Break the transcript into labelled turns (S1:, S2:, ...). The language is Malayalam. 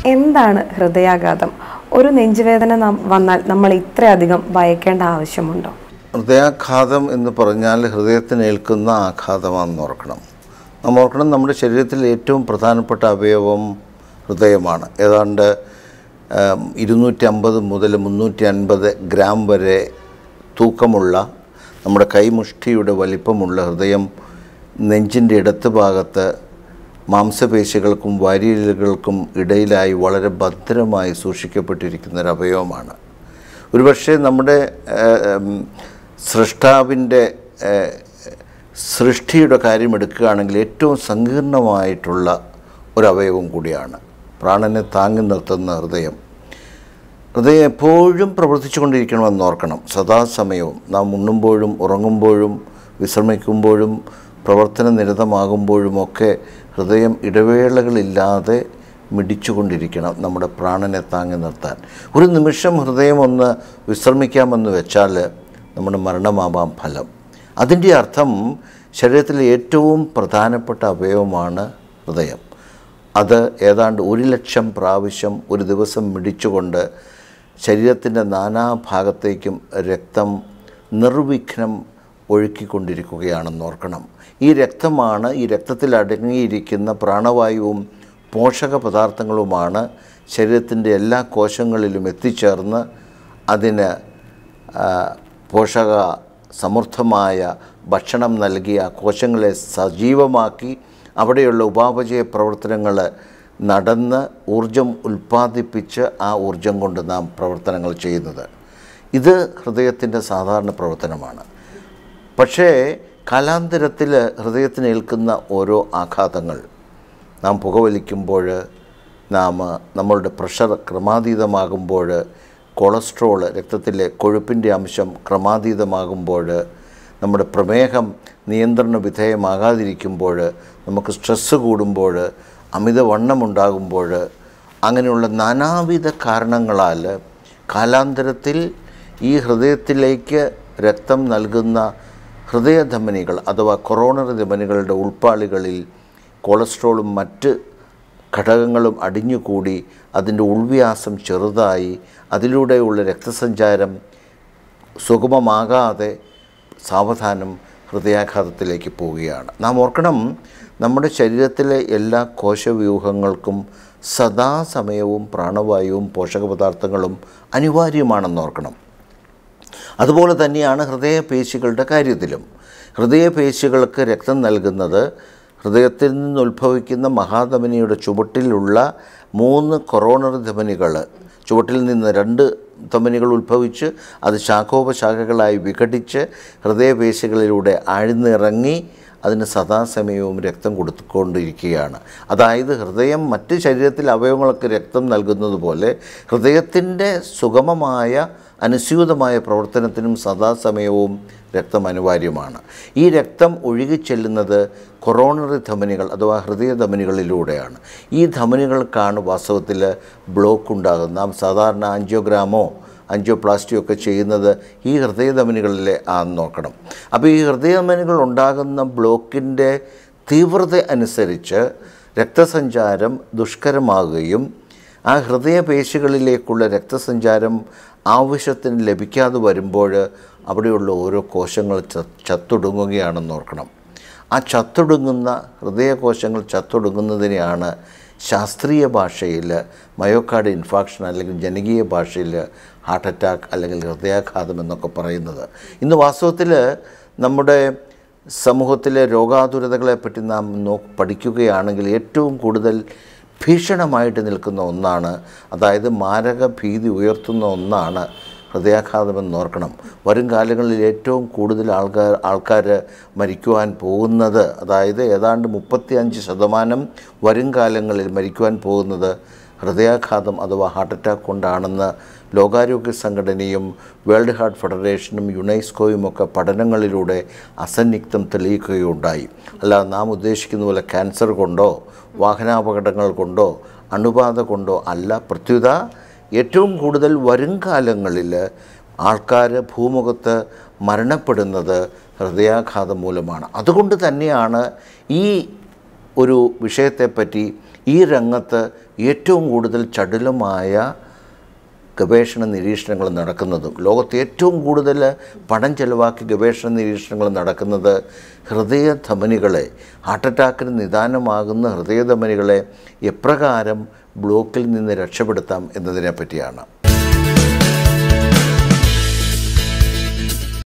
S1: എന്താണ് ഹൃദയാഘാതം ഒരു നെഞ്ചുവേദന നം- വന്നാൽ നമ്മൾ ഇത്രയധികം ഭയക്കേണ്ട ആവശ്യമുണ്ടോ
S2: ഹൃദയാഘാതം എന്ന് പറഞ്ഞാൽ ഹൃദയത്തിന് ഏൽക്കുന്ന ആഘാതമാണെന്ന് ഓർക്കണം നമ്മൾ ഓർക്കണം നമ്മുടെ ശരീരത്തിൽ ഏറ്റവും പ്രധാനപ്പെട്ട അവയവം ഹൃദയമാണ് ഏതാണ്ട് ഇരുന്നൂറ്റി അമ്പത് മുതൽ മുന്നൂറ്റി അൻപത് ഗ്രാം വരെ തൂക്കമുള്ള നമ്മുടെ കൈമുഷ്ടിയുടെ വലിപ്പമുള്ള ഹൃദയം നെഞ്ചിൻ്റെ ഇടത്ത് ഭാഗത്ത് മാംസപേശികൾക്കും വാരിയലുകൾക്കും ഇടയിലായി വളരെ ഭദ്രമായി സൂക്ഷിക്കപ്പെട്ടിരിക്കുന്ന ഒരു അവയവമാണ് ഒരുപക്ഷെ നമ്മുടെ ഏഹ്, ഉം, സൃഷ്ടാവിൻ്റെ ഏഹ്, സൃഷ്ടിയുടെ കാര്യം എടുക്കുകയാണെങ്കിൽ ഏറ്റവും സങ്കീർണമായിട്ടുള്ള ഒരു അവയവം കൂടിയാണ് പ്രാണനെ താങ്ങി നിർത്തുന്ന ഹൃദയം ഹൃദയം എപ്പോഴും പ്രവർത്തിച്ചുകൊണ്ടിരിക്കണമെന്ന് ഓർക്കണം സദാസമയവും നാം ഉണ്ണുമ്പോഴും ഉറങ്ങുമ്പോഴും വിശ്രമിക്കുമ്പോഴും പ്രവർത്തന നിരതമാകുമ്പോഴുമൊക്കെ ഹൃദയം ഇടവേളകളില്ലാതെ മിടിച്ചുകൊണ്ടിരിക്കണം നമ്മുടെ പ്രാണനെ താങ്ങി നിർത്താൻ ഒരു നിമിഷം ഹൃദയം ഒന്ന് വിശ്രമിക്കാമെന്ന് വെച്ചാൽ നമ്മുടെ മരണമാവാം ഫലം അതിൻ്റെ അർത്ഥം ശരീരത്തിലെ ഏറ്റവും പ്രധാനപ്പെട്ട അവയവമാണ് ഹൃദയം അത് ഏതാണ്ട് ഒരു ലക്ഷം പ്രാവശ്യം ഒരു ദിവസം മിടിച്ചുകൊണ്ട് ശരീരത്തിൻ്റെ നാനാഭാഗത്തേക്കും രക്തം നിർവിഘ്നം ഒഴുക്കിക്കൊണ്ടിരിക്കുകയാണെന്ന് ഓർക്കണം ഈ രക്തമാണ് ഈ രക്തത്തിൽ അടങ്ങിയിരിക്കുന്ന പ്രാണവായുവും പോഷക പദാർത്ഥങ്ങളുമാണ് ശരീരത്തിൻ്റെ എല്ലാ കോശങ്ങളിലും എത്തിച്ചേർന്ന് അതിന് ആ, പോഷക സമൃദ്ധമായ ഭക്ഷണം നൽകി ആ കോശങ്ങളെ സജീവമാക്കി അവിടെയുള്ള ഉപാപചയ പ്രവർത്തനങ്ങൾ നടന്ന് ഊർജം ഉൽപ്പാദിപ്പിച്ച് ആ ഊർജം കൊണ്ട് നാം പ്രവർത്തനങ്ങൾ ചെയ്യുന്നത് ഇത് ഹൃദയത്തിൻ്റെ സാധാരണ പ്രവർത്തനമാണ് പക്ഷേ കാലാന്തരത്തിൽ ഹൃദയത്തിന് ഏൽക്കുന്ന ഓരോ ആഘാതങ്ങൾ നാം പുകവലിക്കുമ്പോൾ നാം നമ്മളുടെ പ്രഷർ ക്രമാതീതമാകുമ്പോൾ കൊളസ്ട്രോൾ രക്തത്തിലെ കൊഴുപ്പിൻ്റെ അംശം ക്രമാതീതമാകുമ്പോൾ നമ്മുടെ പ്രമേഹം നിയന്ത്രണ വിധേയമാകാതിരിക്കുമ്പോൾ നമുക്ക് സ്ട്രെസ്സ് കൂടുമ്പോൾ അമിതവണ്ണമുണ്ടാകുമ്പോൾ അങ്ങനെയുള്ള നാനാവിധ കാരണങ്ങളാൽ കാലാന്തരത്തിൽ ഈ ഹൃദയത്തിലേക്ക് രക്തം നൽകുന്ന ഹൃദയധമനികൾ അഥവാ കൊറോണറി ധമനികളുടെ ഉൾപ്പാളികളിൽ കൊളസ്ട്രോളും മറ്റ് ഘടകങ്ങളും അടിഞ്ഞുകൂടി അതിൻ്റെ ഉൾവ്യാസം ചെറുതായി അതിലൂടെയുള്ള രക്തസഞ്ചാരം സുഗമമാകാതെ സാവധാനം ഹൃദയാഘാതത്തിലേക്ക് പോവുകയാണ് നാം ഓർക്കണം നമ്മുടെ ശരീരത്തിലെ എല്ലാ കോശവ്യൂഹങ്ങൾക്കും സദാസമയവും പ്രാണവായുവും പോഷകപദാർത്ഥങ്ങളും അനിവാര്യമാണെന്ന് ഓർക്കണം അതുപോലെ തന്നെയാണ് ഹൃദയപേശികളുടെ കാര്യത്തിലും ഹൃദയപേശികൾക്ക് രക്തം നൽകുന്നത് ഹൃദയത്തിൽ നിന്ന് ഉത്ഭവിക്കുന്ന മഹാധമനിയുടെ ചുവട്ടിലുള്ള മൂന്ന് കൊറോണറി ധമനികൾ ചുവട്ടിൽ നിന്ന് രണ്ട് ധമനികൾ ഉത്ഭവിച്ച് അത് ശാഖോപശാഖകളായി വിഘടിച്ച് ഹൃദയപേശികളിലൂടെ ആഴ്ന്നിറങ്ങി അതിന് സദാസമയവും രക്തം കൊടുത്തുകൊണ്ടിരിക്കുകയാണ് അതായത് ഹൃദയം മറ്റ് ശരീരത്തിലെ അവയവങ്ങൾക്ക് രക്തം നൽകുന്നത് പോലെ ഹൃദയത്തിൻ്റെ സുഗമമായ അനുസ്യൂതമായ പ്രവർത്തനത്തിനും സദാസമയവും രക്തം അനിവാര്യമാണ് ഈ രക്തം ഒഴുകിച്ചെല്ലുന്നത് കൊറോണറി ധമനികൾ അഥവാ ഹൃദയ ധമനികളിലൂടെയാണ് ഈ ധമനികൾക്കാണ് വാസ്തവത്തിൽ ബ്ലോക്ക് ഉണ്ടാകുന്നത് നാം സാധാരണ ആൻജിയോഗ്രാമോ ആൻജിയോപ്ലാസ്റ്റിയോ ഒക്കെ ചെയ്യുന്നത് ഈ ഹൃദയധമനികളിലെ ആണെന്ന് നോക്കണം അപ്പോൾ ഈ ഹൃദയധമനികൾ ഉണ്ടാകുന്ന ബ്ലോക്കിൻ്റെ തീവ്രത അനുസരിച്ച് രക്തസഞ്ചാരം ദുഷ്കരമാകുകയും ആ ഹൃദയപേശികളിലേക്കുള്ള രക്തസഞ്ചാരം ആവശ്യത്തിന് ലഭിക്കാതെ വരുമ്പോൾ അവിടെയുള്ള ഓരോ കോശങ്ങൾ ച- ചത്തൊടുങ്ങുകയാണെന്ന് ഓർക്കണം ആ ചത്തൊടുങ്ങുന്ന ഹൃദയകോശങ്ങൾ ചത്തൊടുങ്ങുന്നതിനെയാണ് ശാസ്ത്രീയ ഭാഷയിൽ മയോക്കാർഡ് ഇൻഫാക്ഷൻ അല്ലെങ്കിൽ ജനകീയ ഭാഷയിൽ ഹാർട്ട് അറ്റാക്ക് അല്ലെങ്കിൽ ഹൃദയാഘാതം എന്നൊക്കെ പറയുന്നത് ഇന്ന് വാസ്തവത്തിൽ നമ്മുടെ സമൂഹത്തിലെ രോഗാതുരതകളെപ്പറ്റി നാം നോ പഠിക്കുകയാണെങ്കിൽ ഏറ്റവും കൂടുതൽ ഭീഷണമായിട്ട് നിൽക്കുന്ന ഒന്നാണ് അതായത് മാരക ഭീതി ഉയർത്തുന്ന ഒന്നാണ് ഹൃദയാഘാതമെന്ന് ഓർക്കണം വരും കാലങ്ങളിൽ ഏറ്റവും കൂടുതൽ ആൾക്കാർ ആൾക്കാർ മരിക്കുവാൻ പോകുന്നത് അതായത് ഏതാണ്ട് മുപ്പത്തി അഞ്ച് ശതമാനം വരും കാലങ്ങളിൽ മരിക്കുവാൻ പോകുന്നത് ഹൃദയാഘാതം അഥവാ ഹാർട്ട് അറ്റാക്ക് കൊണ്ടാണെന്ന് ലോകാരോഗ്യ സംഘടനയും വേൾഡ് ഹാർട്ട് ഫെഡറേഷനും യുനെസ്കോയും ഒക്കെ പഠനങ്ങളിലൂടെ അസന്നിഗ്ധം തെളിയിക്കുകയുണ്ടായി അല്ലാതെ നാം ഉദ്ദേശിക്കുന്ന പോലെ ക്യാൻസർ കൊണ്ടോ വാഹനാപകടങ്ങൾ കൊണ്ടോ അണുബാധ കൊണ്ടോ അല്ല പ്രത്യുത ഏറ്റവും കൂടുതൽ വരുംകാലങ്ങളിൽ ആൾക്കാർ ഭൂമുഖത്ത് മരണപ്പെടുന്നത് ഹൃദയാഘാതം മൂലമാണ് അതുകൊണ്ട് തന്നെയാണ് ഈ ഒരു വിഷയത്തെപ്പറ്റി ഈ രംഗത്ത് ഏറ്റവും കൂടുതൽ ചടുലമായ ഗവേഷണ നിരീക്ഷണങ്ങൾ നടക്കുന്നതും ലോകത്ത് ഏറ്റവും കൂടുതൽ പണം ചെലവാക്കി ഗവേഷണ നിരീക്ഷണങ്ങൾ നടക്കുന്നത് ഹൃദയധമനികളെ ഹാർട്ട് അറ്റാക്കിന് നിദാനമാകുന്ന ഹൃദയധമനികളെ എപ്രകാരം ബ്ലോക്കിൽ നിന്ന് രക്ഷപ്പെടുത്താം എന്നതിനെ പറ്റിയാണ്